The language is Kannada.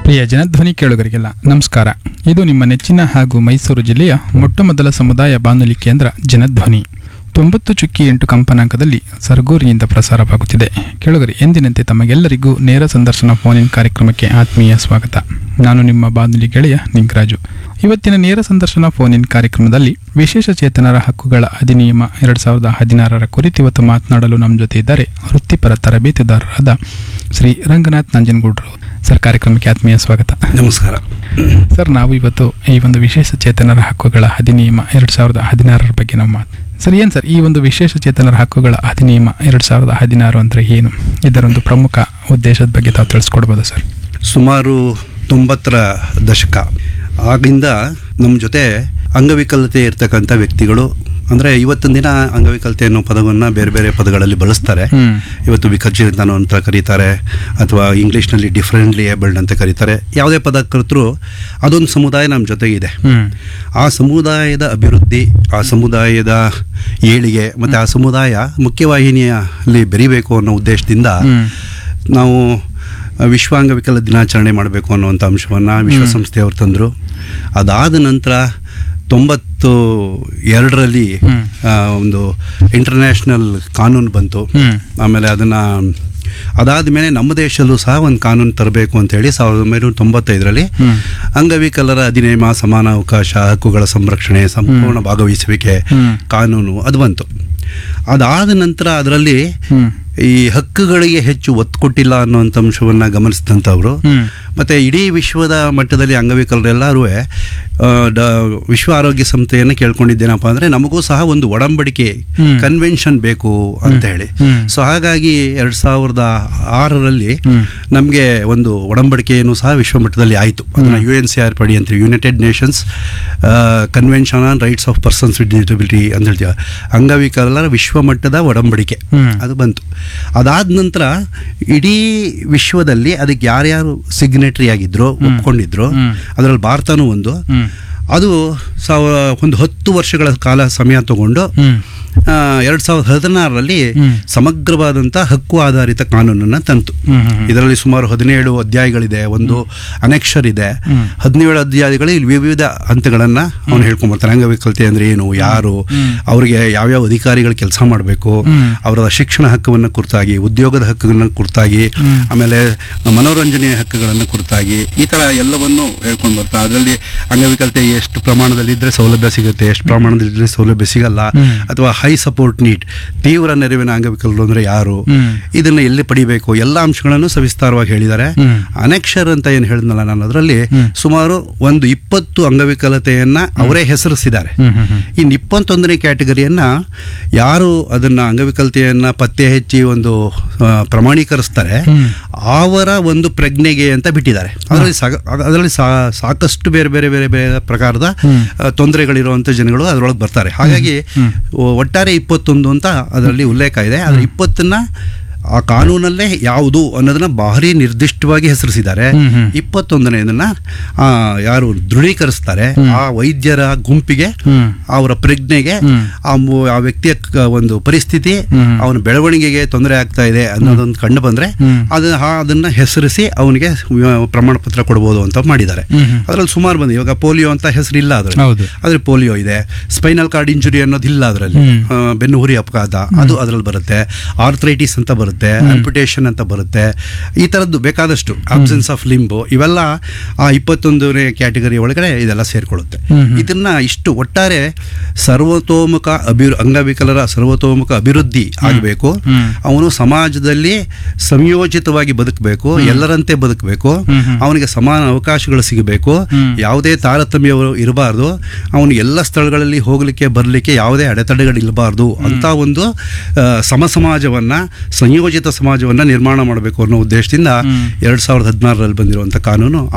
ಪ್ರಿಯ ಜನಧ್ವನಿ ಕೇಳುಗರಿಗೆಲ್ಲ ನಮಸ್ಕಾರ ಇದು ನಿಮ್ಮ ನೆಚ್ಚಿನ ಹಾಗೂ ಮೈಸೂರು ಜಿಲ್ಲೆಯ ಮೊಟ್ಟಮೊದಲ ಸಮುದಾಯ ಬಾನುಲಿ ಕೇಂದ್ರ ಜನಧ್ವನಿ ತೊಂಬತ್ತು ಚುಕ್ಕಿ ಎಂಟು ಕಂಪನಾಂಕದಲ್ಲಿ ಸರ್ಗೂರಿನಿಂದ ಪ್ರಸಾರವಾಗುತ್ತಿದೆ ಕೇಳುಗರಿ ಎಂದಿನಂತೆ ತಮಗೆಲ್ಲರಿಗೂ ನೇರ ಸಂದರ್ಶನ ಫೋನ್ ಕಾರ್ಯಕ್ರಮಕ್ಕೆ ಆತ್ಮೀಯ ಸ್ವಾಗತ ನಾನು ನಿಮ್ಮ ಬಾನುಲಿ ಗೆಳೆಯ ನಿಂಗರಾಜು ಇವತ್ತಿನ ನೇರ ಸಂದರ್ಶನ ಫೋನ್ ಇನ್ ಕಾರ್ಯಕ್ರಮದಲ್ಲಿ ವಿಶೇಷ ಚೇತನರ ಹಕ್ಕುಗಳ ಅಧಿನಿಯಮ ಎರಡ್ ಸಾವಿರದ ಹದಿನಾರರ ಕುರಿತು ಇವತ್ತು ಮಾತನಾಡಲು ನಮ್ಮ ಜೊತೆ ಇದ್ದಾರೆ ವೃತ್ತಿಪರ ತರಬೇತುದಾರರಾದ ಶ್ರೀ ರಂಗನಾಥ್ ನಂಜನಗೂಡ್ರು ಸರ್ ಕಾರ್ಯಕ್ರಮಕ್ಕೆ ಆತ್ಮೀಯ ಸ್ವಾಗತ ನಮಸ್ಕಾರ ಸರ್ ನಾವು ಇವತ್ತು ಈ ಒಂದು ವಿಶೇಷ ಚೇತನರ ಹಕ್ಕುಗಳ ಅಧಿನಿಯಮ ಎರಡ್ ಸಾವಿರದ ಹದಿನಾರರ ಬಗ್ಗೆ ನಾವು ಮಾತು ಸರ್ ಏನು ಸರ್ ಈ ಒಂದು ವಿಶೇಷ ಚೇತನರ ಹಕ್ಕುಗಳ ಅಧಿನಿಯಮ ಎರಡ್ ಸಾವಿರದ ಹದಿನಾರು ಅಂದರೆ ಏನು ಇದರೊಂದು ಪ್ರಮುಖ ಉದ್ದೇಶದ ಬಗ್ಗೆ ತಾವು ತಿಳಿಸ್ಕೊಡ್ಬೋದಾ ಸರ್ ಸುಮಾರು ತೊಂಬತ್ತರ ದಶಕ ಆಗಿಂದ ನಮ್ಮ ಜೊತೆ ಅಂಗವಿಕಲತೆ ಇರ್ತಕ್ಕಂಥ ವ್ಯಕ್ತಿಗಳು ಅಂದರೆ ಇವತ್ತಿನ ದಿನ ಅಂಗವಿಕಲತೆ ಅನ್ನೋ ಪದವನ್ನು ಬೇರೆ ಬೇರೆ ಪದಗಳಲ್ಲಿ ಬಳಸ್ತಾರೆ ಹ್ಮ್. ಇವತ್ತು ವಿಕಲಚೇತನ ಅಂತ ಕರೀತಾರೆ ಅಥವಾ ಇಂಗ್ಲೀಷ್ನಲ್ಲಿ ಡಿಫ್ರೆಂಟ್ಲಿ ಏಬಲ್ಡ್ ಅಂತ ಕರೀತಾರೆ ಯಾವುದೇ ಪದ ಕರೆತರೂ ಅದೊಂದು ಸಮುದಾಯ ನಮ್ಮ ಜೊತೆಗಿದೆ ಹ್ಮ್ ಆ ಸಮುದಾಯದ ಅಭಿವೃದ್ಧಿ ಆ ಸಮುದಾಯದ ಏಳಿಗೆ ಮತ್ತು ಆ ಸಮುದಾಯ ಮುಖ್ಯವಾಹಿನಿಯಲ್ಲಿ ಬೆರಿಬೇಕು ಅನ್ನೋ ಉದ್ದೇಶದಿಂದ ಹ್ಮ್. ನಾವು ವಿಶ್ವ ಅಂಗವಿಕಲ ದಿನಾಚರಣೆ ಮಾಡಬೇಕು ಅನ್ನುವಂಥ ಅಂಶವನ್ನು ವಿಶ್ವಸಂಸ್ಥೆಯವರು ತಂದರು ಅದಾದ ನಂತರ ತೊಂಬತ್ತು ಎರಡರಲ್ಲಿ ಹ್ಮ್. ಆ, ಒಂದು ಇಂಟರ್ನ್ಯಾಷನಲ್ ಕಾನೂನು ಬಂತು ಹ್ಮ್. ಆಮೇಲೆ ಅದನ್ನು ಅದಾದ ಮೇಲೆ ನಮ್ಮ ದೇಶದಲ್ಲೂ ಸಹ ಒಂದು ಕಾನೂನು ತರಬೇಕು ಅಂತೇಳಿ ಸಾವಿರದ ಒಂಬೈನೂರ ತೊಂಬತ್ತೈದರಲ್ಲಿ ಹ್ಮ್. ಅಂಗವಿಕಲರ ಅಧಿನಿಯಮ ಸಮಾನ ಅವಕಾಶ ಹಕ್ಕುಗಳ ಸಂರಕ್ಷಣೆ ಸಂಪೂರ್ಣ ಭಾಗವಹಿಸುವಿಕೆ ಹ್ಮ್. ಕಾನೂನು ಅದು ಬಂತು ಅದಾದ ನಂತರ ಅದರಲ್ಲಿ ಹ್ಮ್. ಈ ಹಕ್ಕುಗಳಿಗೆ ಹೆಚ್ಚು ಒತ್ತು ಕೊಟ್ಟಿಲ್ಲ ಅನ್ನುವಂಥ ಅಂಶವನ್ನು ಗಮನಿಸಿದಂಥವ್ರು ಹ್ಮ್. ಮತ್ತು ಇಡೀ ವಿಶ್ವದ ಮಟ್ಟದಲ್ಲಿ ಅಂಗವಿಕಲರೆಲ್ಲರೂ ವಿಶ್ವ ಆರೋಗ್ಯ ಸಂಸ್ಥೆಯನ್ನು ಕೇಳ್ಕೊಂಡಿದ್ದೇನಪ್ಪ ಅಂದರೆ ನಮಗೂ ಸಹ ಒಂದು ಒಡಂಬಡಿಕೆ ಹ್ಮ್. ಕನ್ವೆನ್ಷನ್ ಬೇಕು ಅಂತ ಹೇಳಿ ಹ್ಮ್. ಸೊ ಹಾಗಾಗಿ ಎರಡು ಸಾವಿರದ ಆರರಲ್ಲಿ ಹ್ಮ್. ನಮಗೆ ಒಂದು ಒಡಂಬಡಿಕೆಯನ್ನು ಸಹ ವಿಶ್ವ ಮಟ್ಟದಲ್ಲಿ ಆಯಿತು ಅದನ್ನು ಯು ಎನ್ ಸಿ ಆರ್ ಪಡಿ ಅಂತೀವಿ United Nations Convention on Rights of Persons with Disability ಅಂತ ಹೇಳ್ತೀವಿ ಅಂಗವಿಕಲರ ವಿಶ್ವ ಮಟ್ಟದ ಒಡಂಬಡಿಕೆ ಹ್ಮ್. ಅದು ಬಂತು ಅದಾದ ನಂತರ ಇಡೀ ವಿಶ್ವದಲ್ಲಿ ಅದಕ್ಕೆ ಯಾರ್ಯಾರು ಸಿಗ್ನೇಟರಿ ಆಗಿದ್ರು ಒಪ್ಕೊಂಡಿದ್ರು ಹ್ಮ್. ಅದರಲ್ಲಿ ಭಾರತನೂ ಒಂದು ಹ್ಮ್. ಅದು ಸಾವಿರ ಒಂದು ಹತ್ತು ವರ್ಷಗಳ ಕಾಲ ಸಮಯ ತಗೊಂಡು ಹ್ಮ್. ಎರಡು ಸಾವಿರದ ಹದಿನಾರರಲ್ಲಿ ಹ್ಮ್. ಸಮಗ್ರವಾದಂಥ ಹಕ್ಕು ಆಧಾರಿತ ಕಾನೂನನ್ನು ತಂತು ಹ್ಮ್. ಹ್ಮ್. ಇದರಲ್ಲಿ ಸುಮಾರು ಹದಿನೇಳು ಅಧ್ಯಾಯಗಳಿದೆ ಒಂದು ಅನೆಕ್ಷರ್ ಇದೆ ಹ್ಮ್. ಹದಿನೇಳು ಅಧ್ಯಾಯಗಳಲ್ಲಿ ವಿವಿಧ ಹಂತಗಳನ್ನು ಅವನು ಹೇಳ್ಕೊಂಬರ್ತಾನೆ ಅಂಗವಿಕಲತೆ ಅಂದ್ರೆ ಏನು ಯಾರು ಹ್ಮ್. ಅವರಿಗೆ ಯಾವ್ಯಾವ ಅಧಿಕಾರಿಗಳು ಕೆಲಸ ಮಾಡಬೇಕು ಹ್ಮ್. ಅವರ ಶಿಕ್ಷಣ ಹಕ್ಕುವನ್ನು ಕುರಿತಾಗಿ ಉದ್ಯೋಗದ ಹಕ್ಕುಗಳನ್ನು ಕುರಿತಾಗಿ ಹ್ಮ್. ಆಮೇಲೆ ಮನೋರಂಜನೆಯ ಹಕ್ಕುಗಳನ್ನು ಕುರಿತಾಗಿ ಈ ಥರ ಎಲ್ಲವನ್ನು ಹೇಳ್ಕೊಂಡು ಬರ್ತಾ ಅದರಲ್ಲಿ ಅಂಗವಿಕಲತೆ ಎಷ್ಟು ಪ್ರಮಾಣದಲ್ಲಿ ಇದ್ರೆ ಸೌಲಭ್ಯ ಸಿಗುತ್ತೆ ಎಷ್ಟು ಪ್ರಮಾಣದಲ್ಲಿ ಇದ್ರೆ ಸೌಲಭ್ಯ ಸಿಗಲ್ಲ ಹ್ಮ್. ಅಥವಾ ಹೈ ಸಪೋರ್ಟ್ ನೀಡ್ ತೀವ್ರ ನೆರವಿನ ಅಂಗವಿಕಲರು ಅಂದ್ರೆ ಯಾರು ಹ್ಮ್. ಇದನ್ನ ಎಲ್ಲಿ ಪಡಿಬೇಕು ಎಲ್ಲ ಅಂಶಗಳನ್ನು ಸವಿಸ್ತಾರವಾಗಿ ಹೇಳಿದ್ದಾರೆ ಹ್ಮ್. ಅನೆಕ್ಷರ್ ಅಂತ ಏನು ಹೇಳಿದ್ನಲ್ಲ ನಾನು ಅದರಲ್ಲಿ ಹ್ಮ್. ಸುಮಾರು ಒಂದು ಇಪ್ಪತ್ತು ಅಂಗವಿಕಲತೆಯನ್ನ ಅವರೇ ಹೆಸರಿಸಿದ್ದಾರೆ ಹ್ಮ್. ಹ್ಮ್. ಹ್ಮ್. ಇನ್ನು ಇಪ್ಪತ್ತೊಂದನೇ ಕ್ಯಾಟಗರಿಯನ್ನ ಯಾರು ಅದನ್ನ ಅಂಗವಿಕಲತೆಯನ್ನ ಪತ್ತೆ ಹಚ್ಚಿ ಒಂದು ಆ, ಪ್ರಮಾಣೀಕರಿಸ್ತಾರೆ ಹ್ಮ್. ಅವರ ಒಂದು ಪ್ರಜ್ಞೆಗೆ ಅಂತ ಬಿಟ್ಟಿದ್ದಾರೆ ಅದರಲ್ಲಿ ಸಾಗ- ಅದರಲ್ಲಿ ಸಾ- ಸಾಕಷ್ಟು ಬೇರೆ ಬೇರೆ ಬೇರೆ ಬೇರೆ ಪ್ರಕಾರದ ಹ್ಮ್. ಆ, ತೊಂದರೆಗಳಿರುವಂಥ ಜನಗಳು ಅದರೊಳಗೆ ಬರ್ತಾರೆ ಹಾಗಾಗಿ ಹ್ಮ್. ಒ- ಒಟ್ಟಾರೆ ಇಪ್ಪತ್ತೊಂದು ಅಂತ ಅದರಲ್ಲಿ ಉಲ್ಲೇಖ ಇದೆ ಅದರ ಇಪ್ಪತ್ತನ್ನ ಆ ಕಾನೂನಲ್ಲೇ ಯಾವುದು ಅನ್ನೋದನ್ನ ಭಾರಿ ನಿರ್ದಿಷ್ಟವಾಗಿ ಹೆಸರಿಸಿದ್ದಾರೆ ಹ್ಮ್, ಹ್ಮ್. ಇಪ್ಪತ್ತೊಂದನೇದನ್ನ ಆ, ಯಾರು ದೃಢೀಕರಿಸ್ತಾರೆ ಆ ವೈದ್ಯರ ಗುಂಪಿಗೆ ಹ್ಮ್. ಅವರ ಪ್ರಜ್ಞೆಗೆ ಹ್ಮ್. ಆ ಮು- ಆ ವ್ಯಕ್ತಿಯ ಕ- ಒಂದು ಪರಿಸ್ಥಿತಿ ಹ್ಮ್. ಅವನ ಬೆಳವಣಿಗೆಗೆ ತೊಂದರೆ ಆಗ್ತಾ ಇದೆ ಅನ್ನೋದೊಂದು ಕಂಡು ಬಂದ್ರೆ ಹ್ಮ್. ಅದು ಆ- ಅದನ್ನ ಹೆಸರಿಸಿ ಅವನಿಗೆ ಪ್ರಮಾಣ ಪತ್ರ ಕೊಡ್ಬೋದು ಅಂತ ಮಾಡಿದ್ದಾರೆ ಹ್ಮ್, ಹ್ಮ್. ಅದರಲ್ಲಿ ಸುಮಾರು ಬಂದಿದೆ ಇವಾಗ ಪೋಲಿಯೋ ಅಂತ ಹೆಸರಿಲ್ಲ ಅದ್ರಲ್ಲಿ ಹೌದು. ಆದ್ರೆ ಪೋಲಿಯೋ ಇದೆ ಸ್ಪೈನಲ್ ಕಾರ್ಡ್ ಇಂಜುರಿ ಅನ್ನೋದಿಲ್ಲ ಅದರಲ್ಲಿ ಹ್ಮ್. ಬೆನ್ನು ಹುರಿ ಅಪಘಾತ ಅದು ಅದರಲ್ಲಿ ಬರುತ್ತೆ ಆರ್ಥ್ರೈಟಿಸ್ ಅಂತ ಬರುತ್ತೆ ಆಂಪಿಟೇಷನ್ ಅಂತ ಬರುತ್ತೆ ಈ ಥರದ್ದು ಬೇಕಾದಷ್ಟು ಅಬ್ಸೆನ್ಸ್ ಆಫ್ ಲಿಂಬು ಇವೆಲ್ಲ ಆ ಇಪ್ಪತ್ತೊಂದನೇ ಕ್ಯಾಟಗರಿ ಒಳಗಡೆ ಇದೆಲ್ಲ ಸೇರಿಕೊಳ್ಳುತ್ತೆ ಹ್ಮ್, ಹ್ಮ್. ಇದನ್ನ ಇಷ್ಟು ಒಟ್ಟಾರೆ ಸರ್ವತೋಮುಖ ಅಭಿ ಅಂಗವಿಕಲರ ಸರ್ವತೋಮುಖ ಅಭಿವೃದ್ಧಿ ಆಗಬೇಕು ಹ್ಮ್. ಅವನು ಸಮಾಜದಲ್ಲಿ ಸಂಯೋಜಿತವಾಗಿ ಬದುಕಬೇಕು ಎಲ್ಲರಂತೆ ಬದುಕಬೇಕು ಹ್ಮ್, ಹ್ಮ್. ಅವನಿಗೆ ಸಮಾನ ಅವಕಾಶಗಳು ಸಿಗಬೇಕು ಹ್ಮ್. ಯಾವುದೇ ತಾರತಮ್ಯ ಇರಬಾರ್ದು ಅವನು ಎಲ್ಲ ಸ್ಥಳಗಳಲ್ಲಿ ಹೋಗಲಿಕ್ಕೆ ಬರಲಿಕ್ಕೆ ಯಾವುದೇ ಅಡೆತಡೆಗಳು ಇರಬಾರ್ದು ಅಂತ ಒಂದು ಆ, ಸಮ ಸಮಾಜವನ್ನ ಸಂಯೋಜಿತ ಸಮಾಜವನ್ನ ನಿರ್ಮಾಣ ಮಾಡಬೇಕು ಅನ್ನೋ ಉದ್ದೇಶದಿಂದ ಹ್ಮ್. ಎರಡ್ ಸಾವಿರದ ಹದಿನಾರರಲ್ಲಿ ಬಂದಿರುವಂತ ಕಾನೂನು